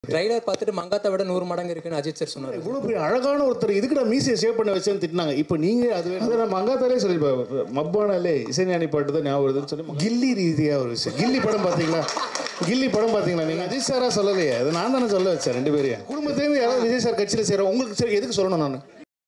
Trailer பார்த்துட்டு மங்காத்தை விட நூறு மடங்கு இருக்குன்னு அஜித் சார் சொன்னார் இவ்வளோ பெரிய அழகான ஒருத்தர் இதுக்குடா மீசியை சேவ் பண்ண வச்சேன்னு திட்டினாங்க இப்போ நீங்கள் அது அதை நான் மங்காத்தாலே சொல்லியிருப்பேன் மப்பானாலே இசைஞானி பாட்டு தான் ஞாபகம் வருதுன்னு சொல்லி கில்லி ரீதியாக ஒரு விஷயம் கில்லி படம் பார்த்தீங்களா கில்லி படம் பார்த்தீங்களா நீங்கள் அஜித் சாரா சொல்லலையே அது நான் தானே சொல்ல வச்சேன் ரெண்டு பேரையும் குடும்பத்துலேருந்து யாராவது விஜய் சார் கட்சியில் சேரும் உங்களுக்கு சரி எதுக்கு சொல்லணும் நான்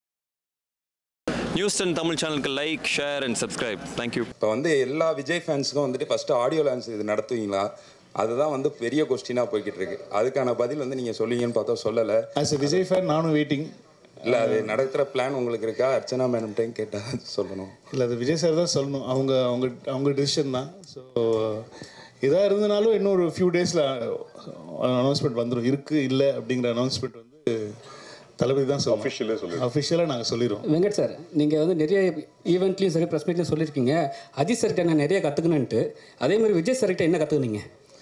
நியூஸ் டென் தமிழ் சேனலுக்கு like share and subscribe thank you இப்போ வந்து எல்லா விஜய் ஃபேன்ஸுக்கும் வந்துட்டு ஃபஸ்ட்டு ஆடியோ லான்ச் இது நடத்துவீங்களா அதுதான் வந்து பெரிய கொஸ்டினாக போய்கிட்டு இருக்கு அதுக்கான பதில் வந்து நீங்கள் சொல்லுவீங்கன்னு பார்த்தா சொல்லலை ஆஸ் எ விஜய் ஃபேன் நானும் வெயிட்டிங் இல்லை அது நடத்துகிற பிளான் உங்களுக்கு இருக்கா அர்ச்சனா மேடம்கிட்டையும் கேட்டால் சொல்லணும் இல்லை அது விஜய் சார் தான் சொல்லணும் அவங்க அவங்க அவங்க டிசிஷன் தான் ஸோ இதாக இருந்தனாலும் இன்னொரு ஃபியூ டேஸில் அனௌன்ஸ்மெண்ட் வந்துடும் இருக்குது இல்லை அப்படிங்கிற அனௌன்ஸ்மெண்ட் வந்து தளபதி தான் சொல்லணும் அஃபிஷியலாக சொல்லி அஃபிஷியலாக நாங்கள் சொல்லிடுவோம் வெங்கட் சார் நீங்கள் வந்து நிறைய ஈவெண்ட்லையும் சரி ப்ரெஸ் மீட்லையும் சொல்லியிருக்கீங்க அஜித் சார்கிட்ட நான் நிறைய கற்றுக்கணுன்ட்டு அதே மாதிரி விஜய் சார்கிட்ட என்ன கற்றுக்குனீங்க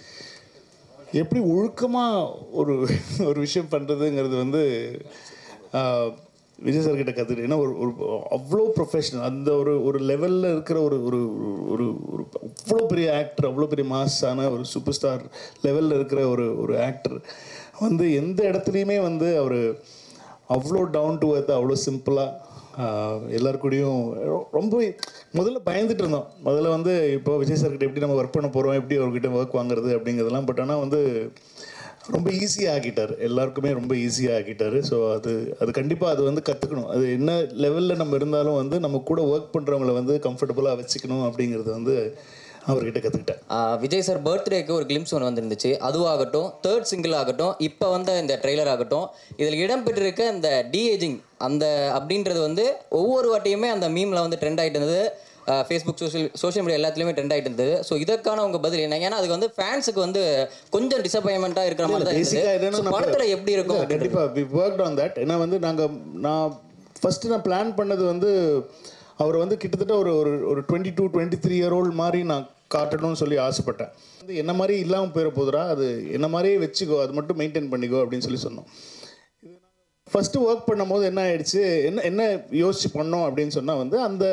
எப்படி ஒழுக்கமாக ஒரு ஒரு விஷயம் பண்ணுறதுங்கிறது வந்து ஆஹ், விஜய் சார் கிட்ட கற்றுக்கிட்டு ஏன்னா ஒரு ஒரு அவ்வளோ ப்ரொஃபஷனல் அந்த ஒரு ஒரு லெவலில் இருக்கிற ஒரு ஒரு ஒரு ஒரு அவ்வளோ பெரிய ஆக்டர் அவ்வளோ பெரிய மாஸான ஒரு சூப்பர் ஸ்டார் லெவலில் இருக்கிற ஒரு ஒரு ஆக்டர் வந்து எந்த இடத்துலையுமே வந்து அவர் அவ்வளோ டவுன் டு earth அவ்வளோ சிம்பிளாக எல்லார் கூடயும் ரொ- ரொம்ப முதல்ல பயந்துட்டு இருந்தோம் முதல்ல வந்து இப்போ விஜய் சார்கிட்ட எப்படி நம்ம ஒர்க் பண்ண போகிறோம் எப்படி அவர்கிட்ட ஒர்க் வாங்குறது அப்படிங்கிறதெல்லாம் பட் ஆனால் வந்து ரொம்ப ஈஸியாக ஆக்கிட்டார் எல்லாருக்குமே ரொம்ப ஈஸியாக ஆக்கிட்டார் ஸோ அது அது கண்டிப்பாக அது வந்து கற்றுக்கணும் அது என்ன லெவலில் நம்ம இருந்தாலும் வந்து நம்ம கூட ஒர்க் பண்ணுறவங்கள வந்து கம்ஃபர்டபுளாக வச்சுக்கணும் அப்படிங்கிறது வந்து அவர்கிட்ட கற்றுக்கிட்டேன் ஆஹ் விஜய் சார் பர்த்டேக்கு ஒரு கிளிம்ஸ் ஒன்று வந்திருந்துச்சு அதுவாகட்டும் தேர்ட் சிங்கிள் ஆகட்டும் இப்போ வந்த இந்த ட்ரெய்லர் ஆகட்டும் இதில் இடம்பெற்றிருக்க இந்த டிஏஜிங் அந்த அப்படின்றது வந்து ஒவ்வொரு வாட்டியுமே அந்த மீமில் வந்து ட்ரெண்ட் ஆகிட்டு இருந்தது ஃபேஸ்புக் சோஷியல் சோஷியல் மீடியா எல்லாத்துலேயுமே ட்ரெண்ட் ஆகிட்டு இருந்தது ஸோ இதற்கான உங்கள் பதில் என்ன ஏன்னா அதுக்கு வந்து ஃபேன்ஸுக்கு வந்து கொஞ்சம் டிசப்பாயின்மெண்ட்டாக இருக்கிற மாதிரி தான் பேசிக்காக இருந்தது என்னன்னா So படத்தில் எப்படி இருக்கும் கண்டிப்பாக வி ஒர்க் ஆன் தட் ஏன்னா வந்து நாங்கள் நான் ஃபஸ்ட்டு நான் பிளான் பண்ணது வந்து அவர் வந்து கிட்டத்தட்ட ஒரு ஒரு ஒரு twenty two twenty three year old மாதிரி நான் காட்டணும்னு சொல்லி ஆசைப்பட்டேன் வந்து என்ன மாதிரி இல்லாமல் போயிட போதுடா அது என்ன மாதிரியே வச்சுக்கோ அது மட்டும் மெயின்டைன் பண்ணிக்கோ அப்படின்னு சொல்லி சொன்னோம் ஃபஸ்ட்டு ஒர்க் பண்ணும்போது என்ன ஆயிடுச்சு என்ன என்ன யோசிச்சு பண்ணோம் அப்படின்னு சொன்னால் வந்து அந்த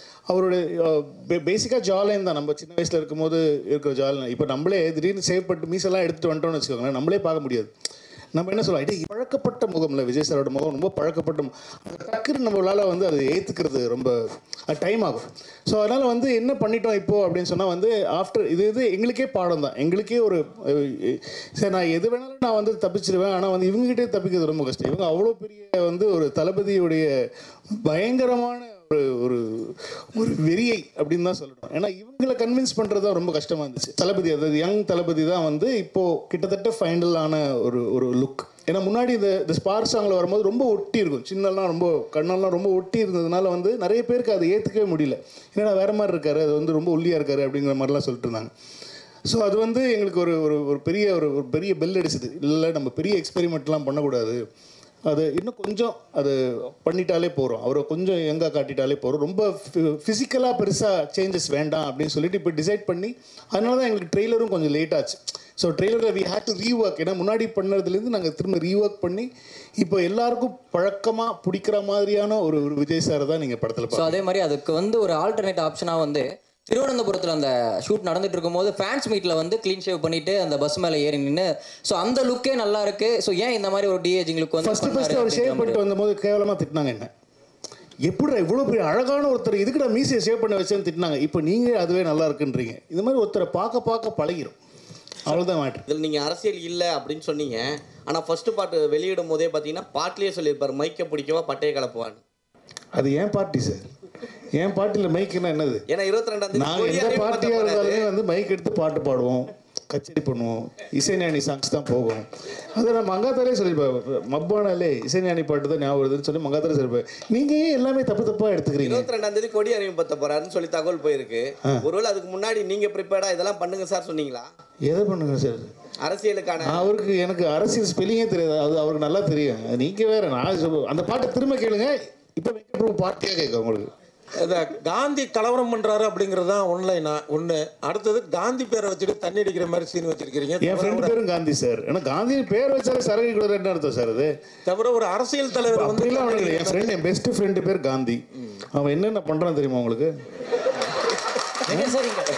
அவருடைய பேசிக்காக ஜாலைன் தான் நம்ம சின்ன வயசில் இருக்கும்போது இருக்கிற ஜாலைன் இப்போ நம்மளே திடீர்னு சேவ் பண்ணிட்டு மீசெல்லாம் எடுத்துட்டு வந்துட்டோம்னு வச்சுக்கோங்களேன் நம்மளே பார்க்க முடியாது நம்ம என்ன சொல்லுவோம் "டேய், பழக்கப்பட்ட முகம்ல விஜய் சாரோட முகம் ரொம்ப பழக்கப்பட்ட முகம்." அது டக்குன்னு நம்மளால வந்து அதை ஏற்றுக்கிறது ரொம்ப டைம் ஆகும் ஸோ அதனால் வந்து என்ன பண்ணிட்டோம் இப்போ அப்படின்னு சொன்னால் வந்து ஆஃப்டர் இது இது எங்களுக்கே பாடம் தான் எங்களுக்கே ஒரு அஹ், சரி நான் எது வேணாலும் நான் வந்து தப்பிச்சிருவேன் ஆனால் வந்து இவங்ககிட்டே தப்பிக்கிறது ரொம்ப கஷ்டம் இவங்க அவ்வளோ பெரிய வந்து ஒரு தளபதியுடைய பயங்கரமான ஒரு ஒரு ஒரு வெறியை அப்படின்னு தான் சொல்லணும் ஏன்னா இவங்களை கன்வின்ஸ் பண்ணுறது தான் ரொம்ப கஷ்டமாக இருந்துச்சு தளபதி அதாவது யங் தளபதி தான் வந்து இப்போது கிட்டத்தட்ட ஃபைனலான ஒரு ஒரு லுக் ஏன்னா முன்னாடி இந்த இந்த ஸ்பார் சாங்கில் வரும்போது ரொம்ப ஒட்டி இருக்கும் சின்னெல்லாம் ரொம்ப கண்ணெல்லாம் ரொம்ப ஒட்டி இருந்ததுனால வந்து நிறைய பேருக்கு அதை ஏற்றுக்கவே முடியல என்னடா வேற மாதிரி இருக்காரு அது வந்து ரொம்ப ஒல்லியாக இருக்காரு அப்படிங்கிற மாதிரிலாம் சொல்லிட்டு இருந்தாங்க ஸோ அது வந்து எங்களுக்கு ஒரு ஒரு ஒரு பெரிய ஒரு ஒரு பெரிய பெல் அடிச்சது இல்லை நம்ம பெரிய எக்ஸ்பெரிமெண்ட்லாம் பண்ணக்கூடாது அது இன்னும் கொஞ்சம் அது பண்ணிட்டாலே போகிறோம் அவரை கொஞ்சம் எங்கே காட்டிட்டாலே போகிறோம் ரொம்ப ஃபிசிக்கலாக பெருசாக சேஞ்சஸ் வேண்டாம் அப்படின்னு சொல்லிட்டு இப்போ டிசைட் பண்ணி அதனால தான் எங்களுக்கு ட்ரெய்லரும் கொஞ்சம் லேட் ஆச்சு ஸோ ட்ரெய்லரில் வி ஹேட் டு ரீஒர்க் ஏன்னா முன்னாடி பண்ணதுலேருந்து நாங்கள் திரும்ப ரீஒர்க் பண்ணி இப்போ எல்லாருக்கும் பழக்கமாக பிடிக்கிற மாதிரியான ஒரு ஒரு விஜய் சாரை தான் நீங்கள் படத்தில் ஸோ அதே மாதிரி அதுக்கு வந்து ஒரு ஆல்டர்னேட் ஆப்ஷனாக வந்து திருவனந்தபுரத்தில் அந்த ஷூட் நடந்துட்டு இருக்கும்போது ஃபேன்ஸ் மீட்டில் வந்து க்ளீன் ஷேவ் பண்ணிட்டு அந்த பஸ் மேலே ஏறி நின்று ஸோ அந்த லுக்கே நல்லா இருக்கு ஸோ ஏன் இந்த மாதிரி ஒரு டிஏஜிங் லுக் வந்து ஃபர்ஸ்ட் பண்ணாரு ஃபர்ஸ்ட் அவர் அப்படிங்கிற ஷேவ் மாதிரி. பண்ணிட்டு வந்தபோது கேவலமாக திட்டினாங்க என்ன எப்படிடா இவ்வளோ பெரிய அழகான ஒருத்தர் இதுக்குடா மீசையை ஷேவ் பண்ண வச்சேன்னு திட்டினாங்க இப்போ நீங்கள் அதுவே நல்லா இருக்குன்றீங்க இது மாதிரி ஒருத்தரை பார்க்க பார்க்க பழகிரும் அவ்வளோதான் மேட்ரு இதில் நீங்கள் அரசியல் இல்லை அப்படின்னு சொன்னீங்க ஆனால் ஃபர்ஸ்ட் பாட்டு வெளியிடும் போதே பார்த்தீங்கன்னா பாட்டிலேயே சொல்லியிருப்பார் மைக்க பிடிக்கவா பட்டையை கலப்புவான்னு அது ஏன் பார்ட்டி சார் என் பார்ட்டியில் மைக்குன்னா என்னது ஏன்னா இருபத்தி ரெண்டாம் நாங்கள் எந்த தேதி பார்ட்டியாக இருந்தாலுமே வந்து மைக் எடுத்து பாட்டு பாடுவோம் கச்சேரி பண்ணுவோம் இசைஞானி சாங்ஸ் தான் போகும் அதை நான் மங்காத்தாலே சொல்லியிருப்பேன் மப்பானாலே இசைஞானி பாட்டு தான் ஞாபகம் வருதுன்னு சொல்லி மங்காத்தாலே சொல்லியிருப்பேன் நீங்கள் ஏன் எல்லாமே தப்பு தப்பாக எடுத்துக்கிறீங்க இருபத்தி ரெண்டாம் தேதி கொடி அறிமுகப்படுத்த போறாருன்னு சொல்லி தகவல் போயிருக்கு ஒருவேளை அதுக்கு முன்னாடி நீங்க ப்ரிப்பேர்டா இதெல்லாம் பண்ணுங்க சார் சொன்னீங்களா எதை பண்ணுங்க சார் அரசியலுக்கான அவருக்கு எனக்கு அரசியல் ஸ்பெல்லிங்கே தெரியாது அது அவருக்கு நல்லா தெரியும் நீங்கள் வேற நான் சொல்ல- அந்த பாட்டை திரும்ப கேளுங்க இப்போ வெங்கட் பார்ட்டியாக கேட்க உங்களுக்கு இந்த காந்தி கலவரம் பண்றாரு அப்படிங்கிறது தான் ஒன்லைனா ஒன்று அடுத்தது காந்தி பேரை வச்சுட்டு தண்ணி அடிக்கிற மாதிரி சீன் வச்சிருக்கிறீங்க என் ஃப்ரெண்டு பேரும் காந்தி சார் ஏன்னா காந்தி பேர் வச்சாலே சரகு கூட என்ன அர்த்தம் சார் அது தவிர ஒரு அரசியல் தலைவர் வந்து அப்படிலாம் அவனுக்கு இல்லை. என் ஃப்ரெண்ட் என் பெஸ்ட் ஃப்ரெண்டு பேர் காந்தி அவன் என்னென்ன பண்ணுறான் தெரியுமா உங்களுக்கு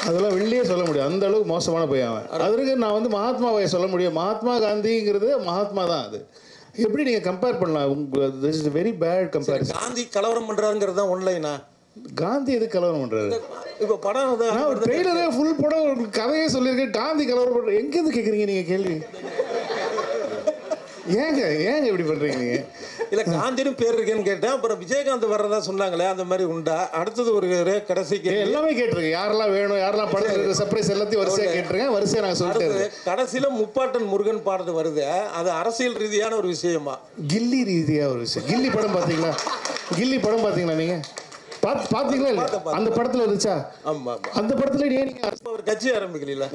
அதெல்லாம் வெளியே சொல்ல முடியும் அந்த அளவுக்கு மோசமான பையன் அவன் அதற்கு நான் வந்து மகாத்மாவை சொல்ல முடியும் மகாத்மா காந்திங்கிறது மகாத்மா தான் அது எப்படி நீங்கள் கம்பேர் பண்ணலாம் உங்க this is very bad comparison Gandhi கலவரம் பண்றாருங்கிறது தான் ஒன்லைனா காந்தி எது கலவரம் பண்ணுறாரு இப்போ படம் வந்து- நான் ஒரு ட்ரெய்லரே ஃபுல் படம் ஒரு கதையே சொல்லியிருக்கேன் காந்தி கலவரம் பண்ணுற எங்கேருந்து கேட்குறீங்க நீங்கள் கேள்வி ஏங்க ஏங்க இப்படி பண்ணுறீங்க நீங்கள் இல்ல காந்தின்னு பேர் இருக்கேன்னு கேட்டேன் அப்புறம் விஜயகாந்த் வர்றதா சொன்னாங்களே அந்த மாதிரி உண்டா அடுத்தது ஒரு ரே- கடைசி கேள்வி. எல்லாமே கேட்டிருக்கேன் யாரெல்லாம் வேணும் யாரெல்லாம் படத்தில் சர்ப்ரைஸ் எல்லாத்தையும் வரிசையாக கேட்டிருக்கேன் வரிசையாக நான் சொல்லிட்டே அடுத்தது இருக்கேன் கடைசியில முப்பாட்டன் முருகன் பாடுறது வருது அது அரசியல் ரீதியான ஒரு விஷயமா கில்லி ரீதியாக ஒரு விஷயம் கில்லி படம் பார்த்தீங்களா கில்லி படம் பார்த்தீங்களா நீங்கள் பார்த்து பார்த்தீங்களா இல்லை அந்த படத்தில் இருந்துச்சா ஆமா ஆமா அந்த படத்தில் ஏன் நீங்கள் இப்ப ஒரு கட்சி ஆரம்பிக்கல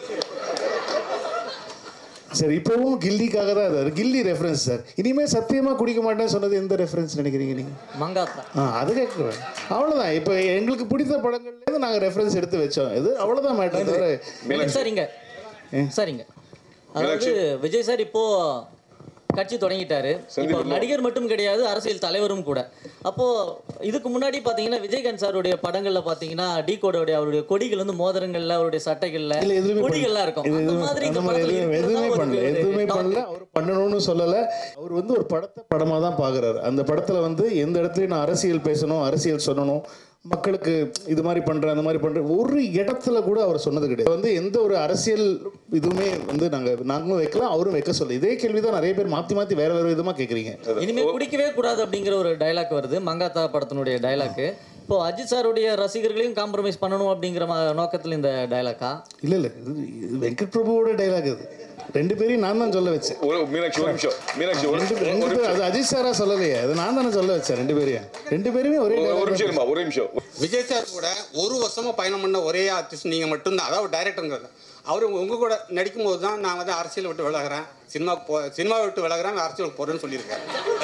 சரி இப்போவும் கில்லிக்காக தான் அது கில்லி ரெஃபரன்ஸ் சார் இனிமேல் சத்தியமாக குடிக்க மாட்டேன்னு சொன்னது எந்த ரெஃபரன்ஸ் நினைக்கிறீங்க நீங்கள் மங்காத்தா ஆ அது கேட்குறேன் அவ்வளோதான் இப்போ எங்களுக்கு பிடித்த படங்கள்லேருந்து நாங்கள் ரெஃபரன்ஸ் எடுத்து வச்சோம் இது அவ்வளோதான் மேட்டர் தவிர சரிங்க சரிங்க அதாவது விஜய் சார் இப்போ கட்சி தொடங்கிட்டாரு இப்போ நடிகர் மட்டும் கிடையாது அரசியல் தலைவரும் கூட அப்போ இதுக்கு முன்னாடி பாத்தீங்கன்னா விஜயகாந்த் சாருடைய படங்கள்ல பாத்தீங்கன்னா டி கோடோடைய அவருடைய கொடிகள் வந்து மோதிரங்கள்ல அவருடைய சட்டைகள்ல இல்ல எதுவுமே கொடிகள்லாம் இருக்கும் இது அந்த எதுவும் மாதிரி அந்த இந்த மாதிரி படத்துல எதுவும் எதுவுமே இருக்கிறதா ஒரு பண்ணல எதுவுமே doubt. பண்ணல அவர் பண்ணணும்னு சொல்லலை அவர் வந்து ஒரு படத்தை படமாக தான் பார்க்குறாரு அந்த படத்தில் வந்து எந்த இடத்துலையும் நான் அரசியல் பேசணும் அரசியல் சொல்லணும் மக்களுக்கு இது மாதிரி பண்ணுறேன் அந்த மாதிரி பண்ணுறேன் ஒரு இடத்துல கூட அவர் சொன்னது கிடையாது வந்து எந்த ஒரு அரசியல் இதுவுமே வந்து நாங்கள் நாங்களும் வைக்கலாம் அவரும் வைக்க சொல்ல இதே கேள்வி தான் நிறைய பேர் மாற்றி மாற்றி வேற வேற விதமாக கேட்குறீங்க இனிமே குடிக்கவே கூடாது அப்படிங்கிற ஒரு டைலாக் வருது மங்காத்தா படத்தினுடைய டைலாக் இப்போ அஜித் சாருடைய ரசிகர்களையும் காம்ப்ரமைஸ் பண்ணணும் அப்படிங்கிற ம- நோக்கத்துல இந்த டைலாக்கா இல்லை இல்லை இது இது வெங்கட் பிரபுவோட டைலாக் இது ரெண்டு பேரையும் நான் தான் சொல்ல வச்சேன் ஒரு மீனாட்சி ஒரு நிமிஷம் மீனாட்சி ஒரு ரெண்டு ஒரு ரெண்டு பேர் அது அஜித் சாரா சொல்லலையே அது நான் தானே சொல்ல வச்சேன் ரெண்டு பேரையும் ரெண்டு பேருமே ஒரே ஒரு dialogue நிமிஷம் தான். இருமா ஒரு நிமிஷம் விஜய் சார் கூட ஒரு வருஷமா பயணம் பண்ண ஒரே ஆர்டிஸ்ட் நீங்கள் மட்டும்தான் அதாவது டைரக்டருங்கிறது அவர் உங்கள் கூட நடிக்கும் போது தான் நான் வந்து அரசியல் விட்டு விலகிறேன் சினிமாவுக்கு போ சினிமாவை விட்டு விலகிறேன் அரசியலுக்கு போகிறேன்னு சொல்லியிருக்கேன்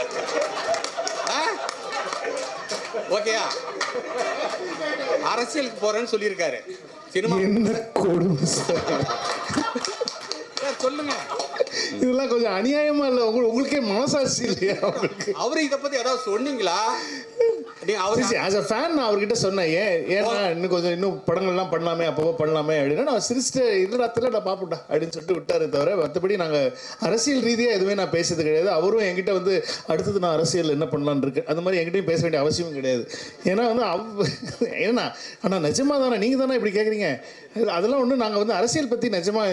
ஆ? ஓகேயா அரசியலுக்கு போகிறேன்னு சொல்லியிருக்காரு சினிமா என்ன கொடுமை சார். சார், சொல்லுங்க இதெல்லாம் கொஞ்சம் அநியாயமா இல்லை உங்களுக்கு உங்களுக்கே மனசாட்சி இல்லையா உங்களுக்கு அவரு இதை பற்றி ஏதாவது சொன்னீங்களா நீ அவர் ஆஸ் அ ஃபேன் நான் அவர்கிட்ட சொன்னேன் ஏன் ஏன்னா இன்னும் கொஞ்சம் இன்னும் படங்கள்லாம் பண்ணலாமே அப்பப்போ பண்ணலாமே அப்படின்னா நான் சிரிச்சுட்டு இல்லடா தெரியல நான் பார்ப்பட்டா அப்படின்னு சொல்லிட்டு விட்டாரு தவிர மற்றபடி நாங்கள் அரசியல் ரீதியாக எதுவுமே நான் பேசுறது கிடையாது அவரும் என்கிட்ட வந்து அடுத்தது நான் அரசியல் என்ன பண்ணலான்னு இருக்கு அந்த மாதிரி என்கிட்டயும் பேச வேண்டிய அவசியமும் கிடையாது ஏன்னா வந்து அவ் ஏன்னா ஆனால் நிஜமா தானே நீங்கள் தானே இப்படி கேட்குறீங்க அதெல்லாம் ஒன்று நாங்கள் வந்து அரசியல் பற்றி நிஜமா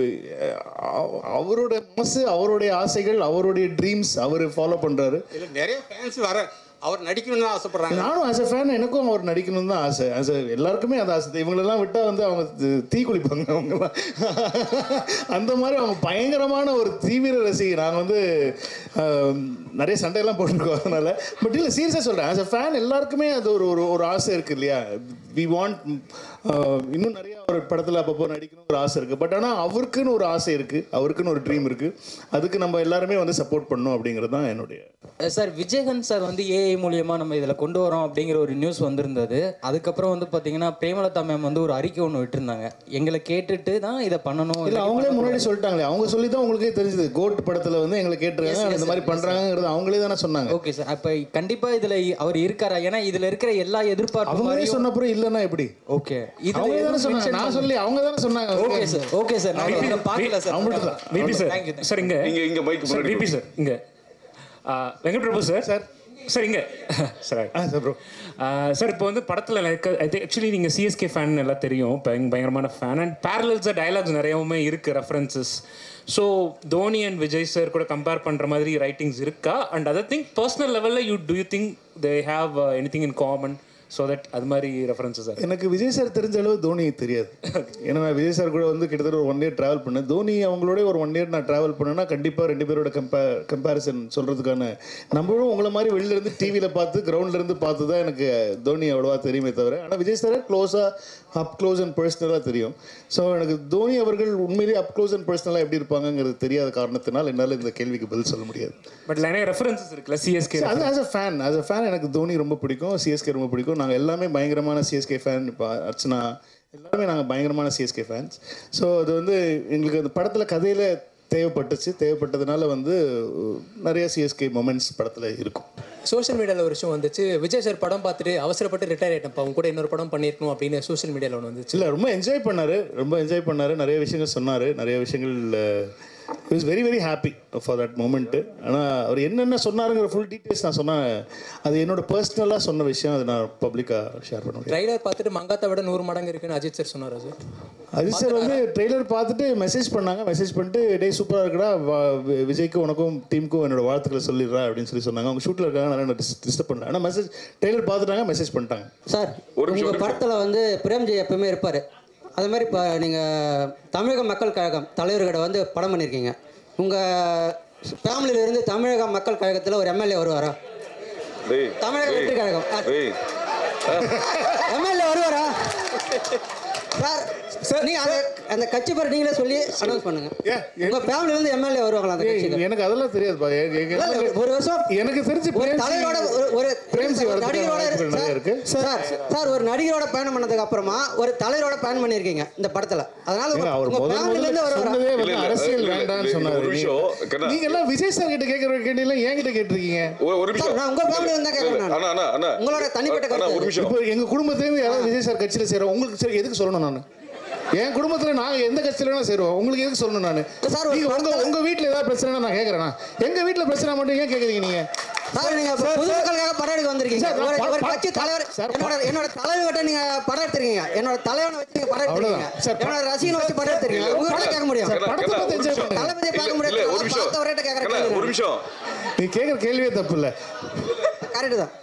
அஹ், அவரோட மனசு அவருடைய ஆசைகள் அவருடைய ட்ரீம்ஸ் அவர் ஃபாலோ பண்ணுறாரு இல்லை நிறைய ஃபேன்ஸ் வர அவர் நடிக்கணும்னு தான் ஆசைப்படுறாங்க நானும் ஆஸ் அ ஃபேன் எனக்கும் அவர் நடிக்கணும்னு தான் ஆசை ஆஸ் எல்லாருக்குமே அந்த ஆசை இவங்களெல்லாம் விட்டால் வந்து அவங்க தி- தீ குளிப்பாங்க அவங்கெல்லாம் அந்த மாதிரி அவங்க பயங்கரமான ஒரு தீவிர ரசிகை நாங்கள் வந்து ஆஹ், நிறைய சண்டையெல்லாம் போட்டிருக்கோம் அதனால பட் இல்லை சீரியஸாக சொல்கிறேன் ஆஸ் அ ஃபேன் எல்லாருக்குமே அது ஒரு ஒரு ஒரு ஆசை இருக்குது இல்லையா வி வாண்ட் இன்னும் நிறைய ஒரு படத்தில் அப்பப்போ நடிக்கணும் ஒரு ஆசை இருக்குது பட் ஆனால் அவருக்குன்னு ஒரு ஆசை இருக்குது அவருக்குன்னு ஒரு ட்ரீம் இருக்குது அதுக்கு நம்ம எல்லாருமே வந்து சப்போர்ட் பண்ணணும் அப்படிங்கிறது தான் என்னுடைய சார் விஜயகாந்த் சார் வந்து ஏஐ மூலியமா நம்ம இதில் கொண்டு வரோம் அப்படிங்கிற ஒரு நியூஸ் வந்திருந்தது அதுக்கப்புறம் வந்து பார்த்தீங்கன்னா பிரேமலதா மேம் வந்து ஒரு அறிக்கை ஒன்று விட்டுருந்தாங்க எங்களை கேட்டுட்டு தான் இதை பண்ணணும் இல்ல அவங்களே முன்னாடி சொல்லிட்டாங்களே அவங்க சொல்லி தான் உங்களுக்கே தெரிஞ்சது கோட் படத்துல வந்து எங்களை கேட்டுருக்காங்க இந்த மாதிரி பண்றாங்கிறது அவங்களே தானே சொன்னாங்க ஓகே சார் அப்போ கண்டிப்பா இதுல அவர் இருக்காரா ஏன்னா இதுல இருக்கிற எல்லா எதிர்பார்ப்பு அவங்களே மாதிரியும் சொன்ன அப்புறம் இல்லைன்னா எப்படி ஓகே அவங்களே தானே சொன்னாங்க நான் சொல்லி அவங்க தானே சொன்னாங்க ஓகே சார் ஓகே சார் நான் இதை பார்க்கல சார் அவங்க மட்டும் தான் VP sir Thank you, thank you. Sir இங்க இங்க இங்க மைக் சார் விபி சார் இங்க ஆ, Venkat Prabhu sir sir sir இங்க சார் சார் ப்ரோ சார் இப்போ வந்து படத்தில் ஆக்சுவலி நீங்கள் சிஎஸ்கே ஃபேன் எல்லாம் தெரியும் பயங்க பயங்கரமான ஃபேன் அண்ட் பேரலல்ஸாக டயலாக்ஸ் நிறையவுமே இருக்குது references so Dhoni and Vijay sir கூட கம்பேர் பண்ணுற மாதிரி ரைட்டிங்ஸ் இருக்கா அண்ட் அதர் திங் பர்சனல் லெவலில் you do you think they have anything in common so that அது மாதிரி ரெஃபரன்சஸ் சார் எனக்கு விஜய் சார் தெரிஞ்ச அளவு தோனி தெரியாது ஏன்னா நான் விஜய் சார் கூட வந்து கிட்டத்தட்ட ஒரு ஒன் இயர் ட்ராவல் பண்ணேன் தோனி அவங்களோட ஒரு ஒன் இயர் நான் ட்ராவல் பண்ணேன்னா கண்டிப்பாக ரெண்டு பேரோட கம்பே கம்பேரிசன் சொல்கிறதுக்கான நம்மளும் உங்களை மாதிரி வெளில இருந்து டிவியில் பார்த்து கிரவுண்ட்ல இருந்து பார்த்து தான் எனக்கு தோனி அவ்வளோவா தெரியுமே தவிர ஆனால் விஜய் சாரை க்ளோஸாக அப் க்ளோஸ் அண்ட் பர்சனலாக தெரியும் ஸோ எனக்கு தோனி அவர்கள் உண்மையிலேயே அப் க்ளோஸ் அண்ட் பர்சனலாக எப்படி இருப்பாங்கங்கிறது தெரியாத காரணத்தினால் என்னால் இந்த கேள்விக்கு பதில் சொல்ல முடியாது பட் நிறைய ரெஃபரன்சஸ் இருக்குல்ல சிஎஸ்கே அது as a fan as a fan எனக்கு தோனி ரொம்ப பிடிக்கும் சிஎஸ்கே ரொம்ப பிடிக்கும் நாங்கள் எல்லாமே பயங்கரமான சிஎஸ்கே ஃபேன் இப்போ அர்ச்சனா எல்லாருமே நாங்கள் பயங்கரமான சிஎஸ்கே ஃபேன்ஸ் ஸோ அது வந்து எங்களுக்கு அந்த படத்தில் கதையில் தேவைப்பட்டுச்சு தேவைப்பட்டதுனால வந்து நிறைய சிஎஸ்கே மொமெண்ட்ஸ் படத்தில் இருக்கும் சோஷியல் மீடியாவில் ஒரு விஷயம் வந்துச்சு விஜய் சார் படம் பார்த்துட்டு அவசரப்பட்டு ரிட்டையர் ஆகிட்டப்பா அவங்க கூட இன்னொரு படம் பண்ணியிருக்கணும் அப்படின்னு சோஷியல் மீடியாவில் ஒன்று வந்துச்சு இல்லை ரொம்ப என்ஜாய் பண்ணார் ரொம்ப என்ஜாய் பண்ணார் நிறைய விஷயங்கள் சொன்னார் நிறைய விஷயங்கள் is very very happy for that moment ஆனால் அவர் என்னென்ன சொன்னாருங்கிற ஃபுல் டீட்டெயில்ஸ் நான் சொன்னேன் அது என்னோட பர்சனலாக சொன்ன விஷயம் அது நான் பப்ளிக்காக ஷேர் பண்ண முடியும் ட்ரைலர் பார்த்துட்டு மங்காத்தை விட நூறு மடங்கு இருக்குன்னு அஜித் சார் சொன்னார் சார் அஜித் சார் வந்து ட்ரெய்லர் பார்த்துட்டு மெசேஜ் பண்ணாங்க மெசேஜ் பண்ணிட்டு டே சூப்பராக இருக்குடா வா- வி- விஜய்க்கும் உனக்கும் டீமுக்கும் என்னோட வாழ்த்துக்களை சொல்லிடுறா அப்படின்னு சொல்லி சொன்னாங்க அவங்க ஷூட்டில் இருக்காங்க நான் டிஸ்டர்ப் பண்ணல ஆனால் மெசேஜ் ட்ரெய்லர் பார்த்துட்டாங்க மெசேஜ் பண்ணிட்டாங்க சார் உங்கள் படத்தில் வந்து பிரேம்ஜி எப்பவுமே இருப்பார் அது மாதிரி இப்போ நீங்கள் தமிழக மக்கள் கழகம் தலைவர்கிட்ட வந்து படம் பண்ணியிருக்கீங்க உங்கள் ஃபேமிலியிலேருந்து தமிழக மக்கள் கழகத்தில் ஒரு எம்எல்ஏ வருவாரா டேய் தமிழக வெற்றி கழகம் டேய் எம்எல்ஏ வருவாரா சார் நீங்க அந்த அந்த கட்சி பேர் நீங்களே சொல்லி அனௌன்ஸ் பண்ணுங்க உங்க ஃபேமிலில இருந்து எம்எல்ஏ வருவாங்களா அந்த கட்சிக்கு எனக்கு அதெல்லாம் தெரியாதுப்பா எ- எ- இல்ல, இல்ல, ஒரு வருஷம் எனக்கு தெரிஞ்சு ஒரு பிரேம்ஜி- தலைவரோட ஒரு- ஒரு பிரேம்ஜி வரதுக்கான நடிகரோட வாய்ப்புகள் நிறைய இருக்கு சார் சார் ஒரு நடிகரோட பயணம் பண்ணதுக்கு அப்புறமா ஒரு தலைவரோட பயணம் பண்ணியிருக்கீங்க இந்த படத்துல அதனால ஏங்க, உங்க- அவர் உங்க முதல் ஃபேமிலில முதல்ல இருந்து வருவாரா சொன்னதே வந்து இல்ல, இல்ல, அரசியல் இல்ல, வேண்டாம்னு இல்ல, சொன்னாரு ஒரு நிமிஷம், கண்ணா. நீங்க எல்லாம் விஜய் சார் கிட்ட கேட்கற கேட்டீங்களா என்கிட்ட கேட்டிருக்கீங்க ஒரு ஒரு நிமிஷம் நான் உங்க family ல இருந்தா கேட்கறேன் நான். அண்ணா அண்ணா அண்ணா உங்களோட தனிப்பட்ட அண்ணா கருத்து ஒரு நிமிஷம் இப்போ எங்க குடும்பத்துல இருந்து யாராவது விஜய் சார் கட்சியில சேரும் உங்களுக்கு சரி எதுக்கு சொல்லணும் நான் என் குடும்பத்துல நாங்க எந்த கட்சியில வேணா சேருவோம் உங்களுக்கு எதுக்கு சொல்லணும் நான் சார், ஒரு நீங்க உங்க உங்க வீட்ல ஏதாவது பிரச்சனை நான் கேக்குறேன் நான். எங்க வீட்ல பிரச்சனை மட்டும் ஏன் கேக்குறீங்க நீங்க சார் நீங்க இப்ப பொதுமக்களுக்காக படம் எடுக்க வந்திருக்கீங்க சார், ஒரு ப- ஒரு ப- கட்சி தலைவர் சார், என்னோட என்னோட தலைவர்கிட்ட நீங்க படம் எடுத்திருக்கீங்க என்னோட தலைவனை வச்சு நீங்க படம் எடுத்திருக்கீங்க அவ்வளவுதான். சார், ப- என்னோட ரசிகனை வச்சு படம் எடுத்திருக்கீங்க இல்ல, உங்ககிட்ட கேட்க முடியும் சார், படத்தை கண்ணா, பார்த்து ஒரு enjoy நிமிஷம். பண்ணுங்க. தளபதியை பார்க்க இல்ல, முடியாது இல்ல, ஒரு நிமிஷம். பார்த்தவர்கிட்ட கேட்கற கண்ணா, கேள்வி ஒரு நிமிஷம் நீ கேக்குற கேள்வியே தப்பு இல்ல கரெக்ட் தான்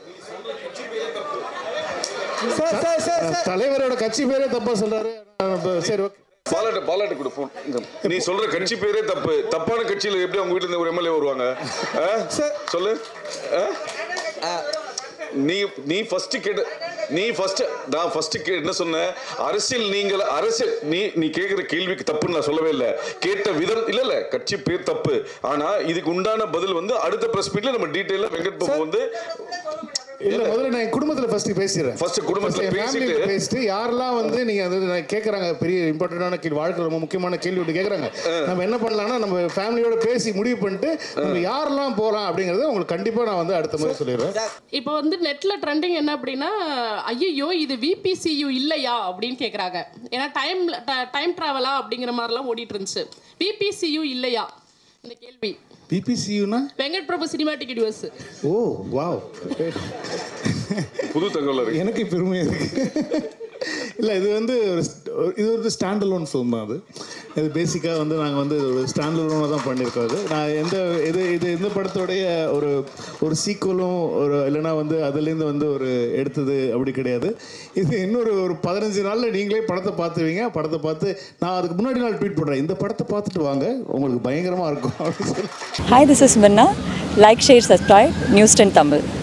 தலைவரோட கட்சி பேரே தப்பா சொல்றாரு நான் சரி ஓகே பாலாட்டு பாலாட்டு கொடு phone. இங்க. நீ சொல்ற கட்சி பேரே தப்பு தப்பான கட்சியில எப்படி அவங்க வீட்டுல இருந்து ஒரு எம்எல்ஏ வருவாங்க ஆ? சொல்லு ஆ? நீ நீ ஃபர்ஸ்ட் கேட்ட நீ ஃபர்ஸ்ட் நான் ஃபர்ஸ்ட் கே என்ன சொன்னேன் அரசியல் நீங்கள் அரசியல் நீ நீ கேட்குற கேள்விக்கு தப்புன்னு நான் சொல்லவே இல்லை கேட்ட விதம் இல்ல இல்ல கட்சி பேர் தப்பு ஆனா இதுக்கு உண்டான பதில் வந்து அடுத்த பிரஸ் மீட்ல நம்ம டீடைலா வெங்கட் பாபு வந்து இல்ல முதல்ல நான் என் குடும்பத்துல ஃபர்ஸ்ட் பேசிடுறேன் First குடும்பத்துல First என் பேசிட்டு- family ல பேசிட்டு யாரெல்லாம் வந்து நீங்க அது நான் கேக்குறாங்க பெரிய இம்பார்ட்டன்டான கேள்வி வாழ்க்கை ரொம்ப முக்கியமான கேள்வி ஒன்று கேக்குறாங்க நம்ம என்ன பண்ணலாம்னா நம்ம ஃபேமிலியோட பேசி முடிவு பண்ணிட்டு நம்ம யாரெல்லாம் போலாம் அப்படிங்கறத உங்களுக்கு கண்டிப்பா நான் வந்து அடுத்த முறை சொல்லிடுறேன் இப்போ வந்து நெட்ல ட்ரெண்டிங் என்ன அப்படின்னா ஐயோ இது விபிசியு இல்லையா அப்படின்னு கேக்குறாங்க ஏன்னா டைம் டைம் டிராவலா அப்படிங்கிற மாதிரிலாம் ஓடிட்டு இருந்துச்சு விபிசியு இல்லையா இந்த கேள்வி பிபிசியூனா Venkat Prabhu cinematic universe oh wow புது தகவல் இருக்கு எனக்கு பெருமையா இருக்கு இல்லை இது வந்து ஒரு st- ஒரு- இது ஒரு ஸ்டாண்ட் அலோன் ஃபிலிம் தான் அது இது பேசிக்காக வந்து நாங்கள் வந்து ஒரு ஸ்டாண்ட் அலோனாக தான் பண்ணியிருக்கோம் அது நான் எந்த இது இது இந்த படத்தோடைய ஒரு ஒரு சீக்குவலும் ஒரு இல்லைன்னா வந்து அதுலேருந்து வந்து ஒரு எடுத்தது அப்படி கிடையாது இது இன்னொரு ஒரு பதினஞ்சு நாளில் நீங்களே படத்தை பார்த்துவீங்க படத்தை பார்த்து நான் அதுக்கு முன்னாடி நாள் ட்வீட் பண்ணுறேன் இந்த படத்தை பார்த்துட்டு வாங்க உங்களுக்கு பயங்கரமாக இருக்கும் அப்படின்னு சொல்லி Hi, this is Minna. Like, share, subscribe. News 10 Tamil.